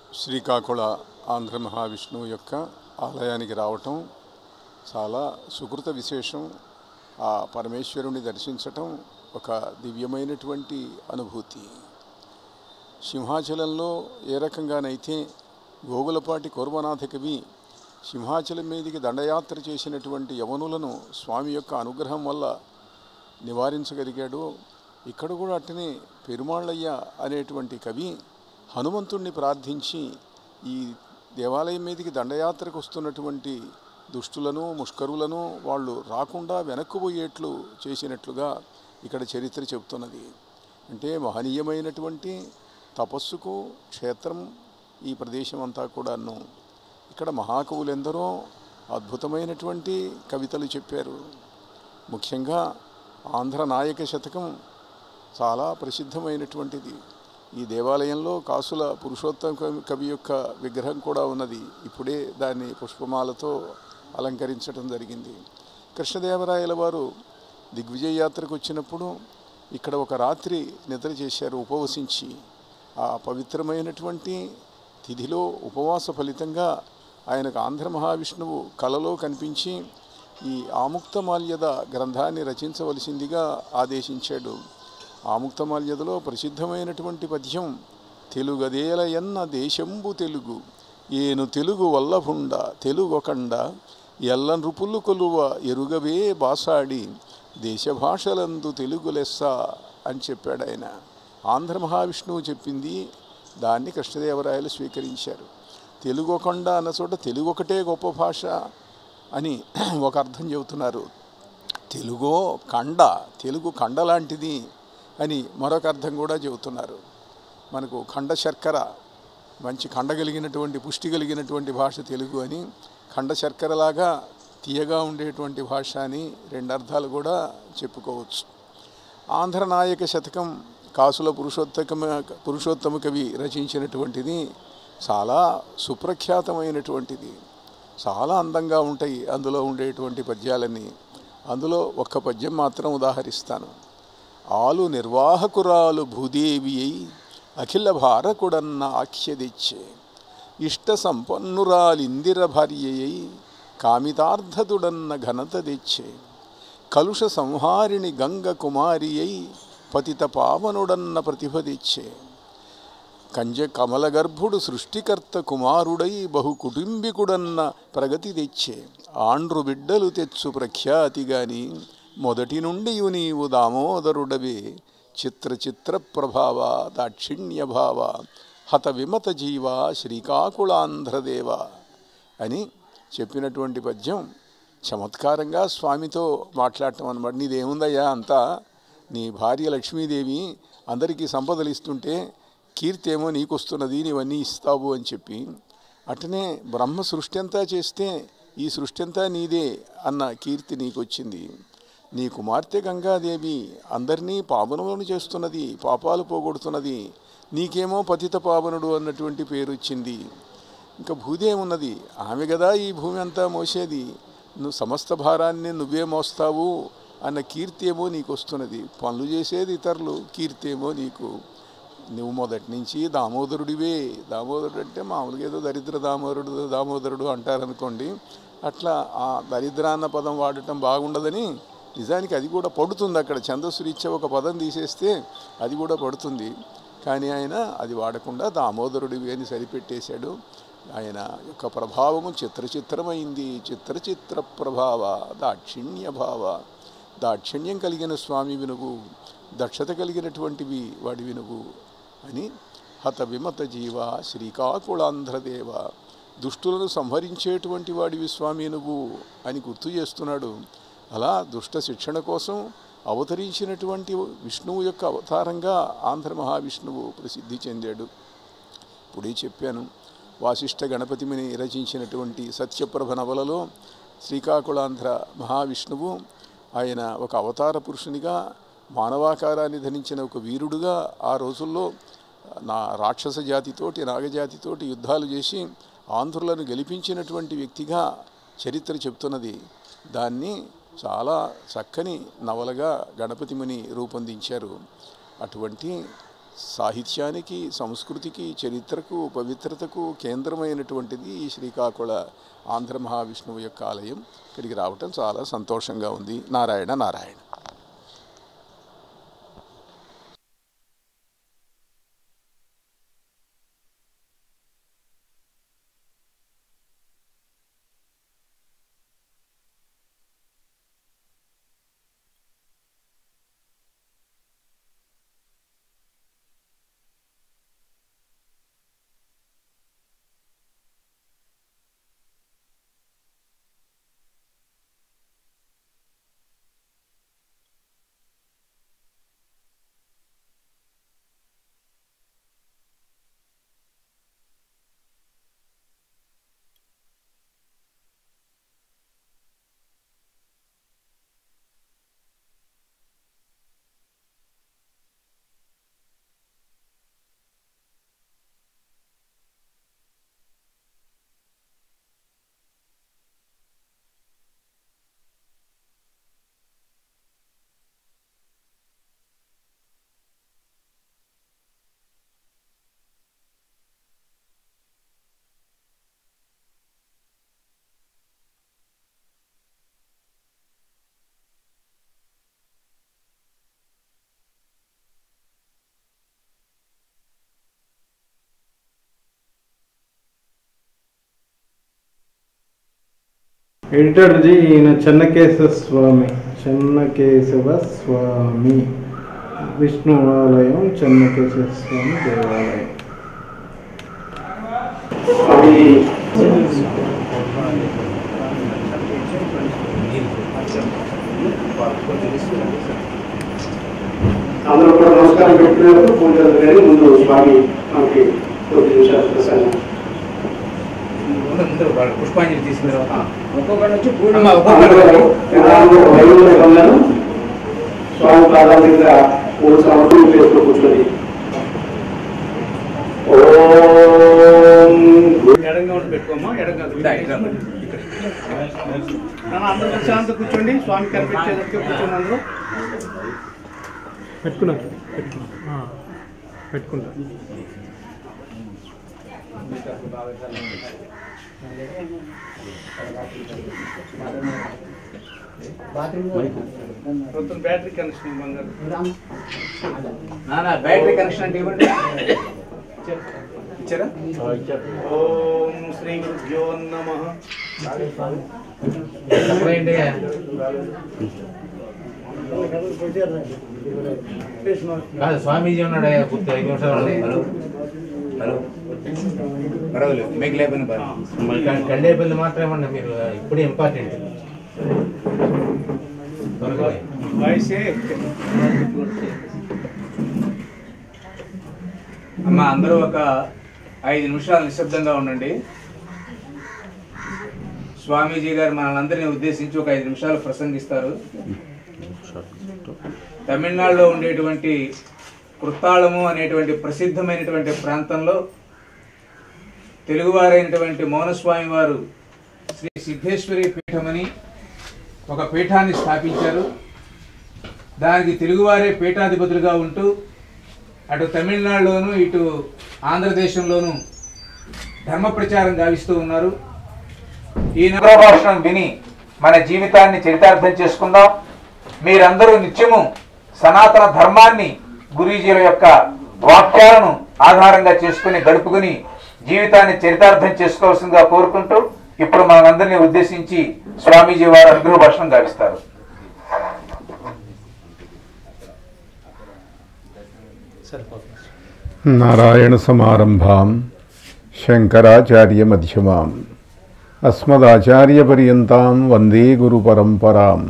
శ్రీకాకుళ ఆంధ్ర మహావిష్ణువు యొక్క ఆలయానికి రావటం చాలా సుకృత విశేషం ఆ పరమేశ్వరుని దర్శించటం ఒక దివ్యమైనటువంటి అనుభూతి సింహాచలంలో ఏ రకంగానైతే గోగులపాటి కుర్మనాథ కవి సింహాచలం మీదికి దండయాత్ర చేసినటువంటి యవనులను స్వామి యొక్క అనుగ్రహం వల్ల నివారించగలిగాడు ఇక్కడ కూడా అట్టనే పెరుమాళ్ళయ్య అనేటువంటి కవి హనుమంతుణ్ణి ప్రార్థించి ఈ దేవాలయం మీదకి దండయాత్రకు వస్తున్నటువంటి దుష్టులను ముష్కరులను వాళ్ళు రాకుండా వెనక్కుపోయేట్లు చేసినట్లుగా ఇక్కడ చరిత్ర చెబుతున్నది అంటే మహనీయమైనటువంటి తపస్సుకు క్షేత్రం ఈ ప్రదేశం అంతా కూడాను ఇక్కడ మహాకవులెందరో అద్భుతమైనటువంటి కవితలు చెప్పారు ముఖ్యంగా ఆంధ్ర నాయక శతకం చాలా ప్రసిద్ధమైనటువంటిది ఈ దేవాలయంలో కాసుల పురుషోత్తమ కవి- కవి యొక్క విగ్రహం కూడా ఉన్నది ఇప్పుడే దాన్ని పుష్పమాలతో అలంకరించడం జరిగింది కృష్ణదేవరాయల వారు దిగ్విజయ యాత్రకు వచ్చినప్పుడు ఇక్కడ ఒక రాత్రి నిద్ర చేశారు ఉపవసించి ఆ పవిత్రమైనటువంటి తిథిలో ఉపవాస ఫలితంగా ఆయనకు ఆంధ్ర మహావిష్ణువు కలలో కనిపించి ఈ ఆముక్తమాల్యద గ్రంథాన్ని రచించవలసిందిగా ఆదేశించాడు ఆముక్తమాల్యదలో ప్రసిద్ధమైనటువంటి పద్యం తెలుగదేలయన్న దేశంబు తెలుగు ఏను తెలుగు వల్లభుండ తెలుగొకండ ఎల్ల నృపులు కొలువ ఎరుగవే బాసాడి దేశ భాషలందు తెలుగు లెస్స అని చెప్పాడు ఆయన ఆంధ్ర మహావిష్ణువు చెప్పింది దాన్ని కృష్ణదేవరాయలు స్వీకరించారు తెలుగు కొండ అన్న చోట తెలుగు ఒకటే గొప్ప భాష అని ఒక అర్థం చెబుతున్నారు తెలుగో కండ తెలుగు కండ లాంటిది అని మరొక అర్థం కూడా చెబుతున్నారు మనకు ఖండ శర్కర మంచి ఖండ కలిగినటువంటి పుష్టి కలిగినటువంటి భాష తెలుగు అని ఖండ శర్కరలాగా తీయగా ఉండేటువంటి భాష అని రెండు అర్థాలు కూడా చెప్పుకోవచ్చు ఆంధ్ర నాయక శతకం కాసుల పురుషోత్తమ పురుషోత్తమ కవి రచించినటువంటిది చాలా సుప్రఖ్యాతమైనటువంటిది చాలా అందంగా ఉంటాయి అందులో ఉండేటువంటి పద్యాలన్నీ అందులో ఒక్క పద్యం మాత్రం ఉదాహరిస్తాను ఆలు నిర్వాహకురాలు భూదేవి అయి అఖిల భారకుడన్న ఆఖ్యదిచ్చే ఇష్ట సంపన్నురాలిందిర భార్యయై కామితార్థదుడన్న ఘనత తెచ్చే కలుష సంహారిణి గంగ కుమారి అయి పతిత పావనుడన్న ప్రతిభ తెచ్చే కంజ కమలగర్భుడు సృష్టికర్త కుమారుడై బహు కుటుంబికుడన్న ప్రగతి తెచ్చే ఆండ్రు బిడ్డలు తెచ్చు ప్రఖ్యాతి గాని మొదటి నుండి నీవు దామోదరుడవే చిత్ర చిత్ర ప్రభావ దాక్షిణ్య భావ హత విమత జీవ శ్రీకాకుళాంధ్రదేవ అని చెప్పినటువంటి పద్యం చమత్కారంగా స్వామితో మాట్లాడటం అనమాట నీదేముందయ్యా అంతా నీ భార్య లక్ష్మీదేవి అందరికీ సంపదలు ఇస్తుంటే కీర్తి ఏమో నీకు వస్తున్నది నీవన్నీ ఇస్తావు అని చెప్పి అటనే బ్రహ్మ సృష్టి అంతా చేస్తే ఈ సృష్టి అంతా నీదే అన్న కీర్తి నీకు వచ్చింది నీ కుమార్తె గంగాదేవి అందరినీ పావనులను చేస్తున్నది పాపాలు పోగొడుతున్నది నీకేమో పతిత పావనుడు అన్నటువంటి పేరు వచ్చింది ఇంకా భూదేవి ఉన్నది ఆమె కదా ఈ భూమి అంతా మోసేది నువ్వు సమస్త భారాన్ని నువ్వే మోస్తావు అన్న కీర్తి ఏమో నీకు వస్తున్నది పనులు చేసేది ఇతరులు కీర్తి ఏమో నీకు నువ్వు మొదటి నుంచి దామోదరుడివే దామోదరుడు అంటే మామూలుగా ఏదో దరిద్ర దామోదరుడు దామోదరుడు అంటారనుకోండి అట్లా ఆ దరిద్ర అన్న పదం వాడటం బాగుండదని నిజానికి అది కూడా పడుతుంది అక్కడ ఛందస్సు రీత్యా ఒక పదం తీసేస్తే అది కూడా పడుతుంది కానీ ఆయన అది వాడకుండా దామోదరుడివి అని సరిపెట్టేశాడు ఆయన యొక్క ప్రభావము చిత్రచిత్రమైంది చిత్రచిత్ర ప్రభావ దాక్షిణ్య భావ దాక్షిణ్యం కలిగిన స్వామి వినుగు దక్షత కలిగినటువంటివి వాడి వినుగు అని హత విమత జీవ శ్రీకాకుళాంధ్రదేవ దుష్టులను సంహరించేటువంటి వాడివి స్వామి నువ్వు అని గుర్తు చేస్తున్నాడు అలా దుష్ట శిక్షణ కోసం అవతరించినటువంటి విష్ణువు యొక్క అవతారంగా ఆంధ్ర మహావిష్ణువు ప్రసిద్ధి చెందాడు ఇప్పుడే చెప్పాను వాసిష్ఠ గణపతిని రచించినటువంటి సత్యప్రభ నవలలో శ్రీకాకుళాంధ్ర మహావిష్ణువు ఆయన ఒక అవతార పురుషునిగా మానవాకారాన్ని ధరించిన ఒక వీరుడుగా ఆ రోజుల్లో నా రాక్షస జాతితోటి నాగజాతితోటి యుద్ధాలు చేసి ఆంధ్రులను గెలిపించినటువంటి వ్యక్తిగా చరిత్ర చెప్తున్నది దాన్ని చాలా చక్కని నవలగా గణపతి ముని రూపొందించారు అటువంటి సాహిత్యానికి సంస్కృతికి చరిత్రకు పవిత్రతకు కేంద్రమైనటువంటిది ఈ శ్రీకాకుళ ఆంధ్ర మహావిష్ణువు యొక్క ఆలయం ఇక్కడికి రావటం చాలా సంతోషంగా ఉంది నారాయణ నారాయణ ఎడిటర్ జీ ఈయన చెన్నకేశవ స్వామి చెన్నకేశవ స్వామి విష్ణు ఆలయం చెన్నకేశవ స్వామి దేవాలయం అందరూ కూడా నమస్కారం పెట్టినారు పూజలు కానీ ముందు స్వామి మనకి కొద్ది నిమిషాలు ప్రసంగం ముందు ముందు వాళ్ళు పుష్పాంజలి తీసుకున్న తర్వాత ఒక్కొక్కటి వచ్చి అమ్మ, పూలు ఒక్కొక్కరు అందరూ విధానంలో వైద్యుల పొందాను స్వామి పాదాల దగ్గర మూడు సంవత్సరం చేస్తూ కూర్చొని ఓం గురు ఎడంగా ఉండి పెట్టుకోమా ఎడంగా ఇదా, ఇదా, ఇక్కడ. అందరూ ప్రశాంత కూర్చోండి స్వామి కనిపించేటట్టు కూర్చోండి అందరూ పెట్టుకున్నారు పెట్టుకున్నారు పెట్టుకుంటారు మొత్తం బ్యాటరీ కనెక్షన్ బంగారు నాన్న బ్యాటరీ కనెక్షన్ అంటే ఇవ్వండి ఇచ్చారా ఓం శ్రీ గురుభ్యో నమ చెప్పండి కాదు స్వామీజీ ఉన్నాడు గుర్తు ఐదు నిమిషాలు ఉన్నాయి. హలో పర్వాలేదు మీకు లేకపోయినా పర్వాలేదు కండేపల్లి మాత్రమే మీరు ఇప్పుడే ఇంపార్టెంట్ త్వరగా పోయి. వాయిసే అమ్మ అందరూ ఒక ఐదు నిమిషాలు నిశ్శబ్దంగా ఉండండి స్వామీజీ గారు మనందరినీ ఉద్దేశించి ఒక ఐదు నిమిషాలు ప్రసంగిస్తారు తమిళనాడులో ఉండేటువంటి కృత్తాళము అనేటువంటి ప్రసిద్ధమైనటువంటి ప్రాంతంలో తెలుగువారైనటువంటి మౌనస్వామి వారు శ్రీ సిద్ధేశ్వరి పీఠమని ఒక పీఠాన్ని స్థాపించారు దానికి తెలుగువారే పీఠాధిపతులుగా ఉంటూ అటు తమిళనాడులోను ఇటు ఆంధ్రదేశంలోను ధర్మ ప్రచారం గావిస్తూ ఉన్నారు ఈ భాషను విని మన జీవితాన్ని చరితార్థం చేసుకుందాం మీరందరూ నిత్యము సనాతన ధర్మాన్ని గురూజీల యొక్క వాక్యాలను ఆధారంగా చేసుకుని గడుపుకుని జీవితాన్ని చరితార్థం చేసుకోవాల్సిందిగా కోరుకుంటూ ఇప్పుడు మనందరినీ ఉద్దేశించి స్వామీజీ వారు అనుగ్రహ భాషను గావిస్తారు నారాయణసమారంభాం శంకరాచార్యమధ్యమాం అస్మదాచార్యపర్యంతాం వందే గురుపరంపరాం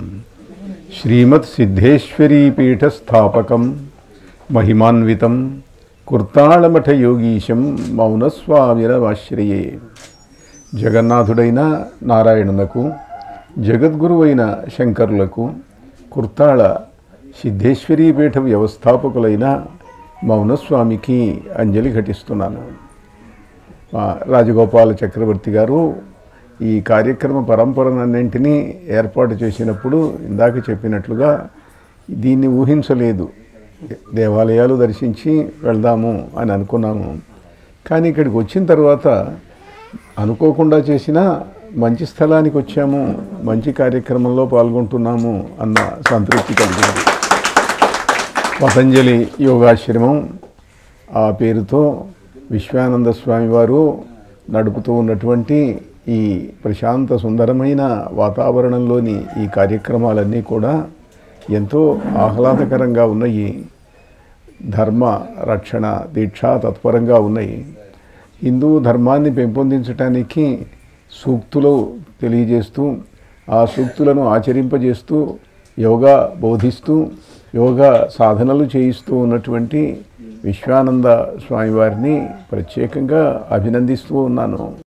శ్రీమత్సిద్ధేశ్వరీపీఠస్థాపకం మహిమాన్వితం కుర్తాళమఠయోగీశం మౌనస్వామిరవాశ్రయే జగన్నాథుడైన నారాయణునకు జగద్గురువైన శంకరులకు కుర్తాళ సిద్ధేశ్వరీపీఠ వ్యవస్థాపకులైన మౌనస్వామికి అంజలి ఘటిస్తున్నాను మా రాజగోపాల చక్రవర్తి గారు ఈ కార్యక్రమ పరంపరనన్నింటినీ ఏర్పాటు చేసినప్పుడు ఇందాక చెప్పినట్లుగా దీన్ని ఊహించలేదు దేవాలయాలు దర్శించి వెళ్దాము అని అనుకున్నాము కానీ ఇక్కడికి వచ్చిన తర్వాత అనుకోకుండా చేసిన మంచి స్థలానికి వచ్చాము మంచి కార్యక్రమంలో పాల్గొంటున్నాము అన్న సంతృప్తి కలిగింది పతంజలి యోగాశ్రమం ఆ పేరుతో విశ్వానంద స్వామి వారు నడుపుతూ ఉన్నటువంటి ఈ ప్రశాంత సుందరమైన వాతావరణంలోని ఈ కార్యక్రమాలన్నీ కూడా ఎంతో ఆహ్లాదకరంగా ఉన్నాయి ధర్మ రక్షణ దీక్షా తత్పరంగా ఉన్నాయి హిందూ ధర్మాన్ని పెంపొందించడానికి సూక్తులు తెలియజేస్తూ ఆ సూక్తులను ఆచరింపజేస్తూ యోగా బోధిస్తూ యోగా సాధనలు చేయిస్తూ ఉన్నటువంటి విశ్వానంద స్వామివారిని ప్రత్యేకంగా అభినందిస్తూ ఉన్నాను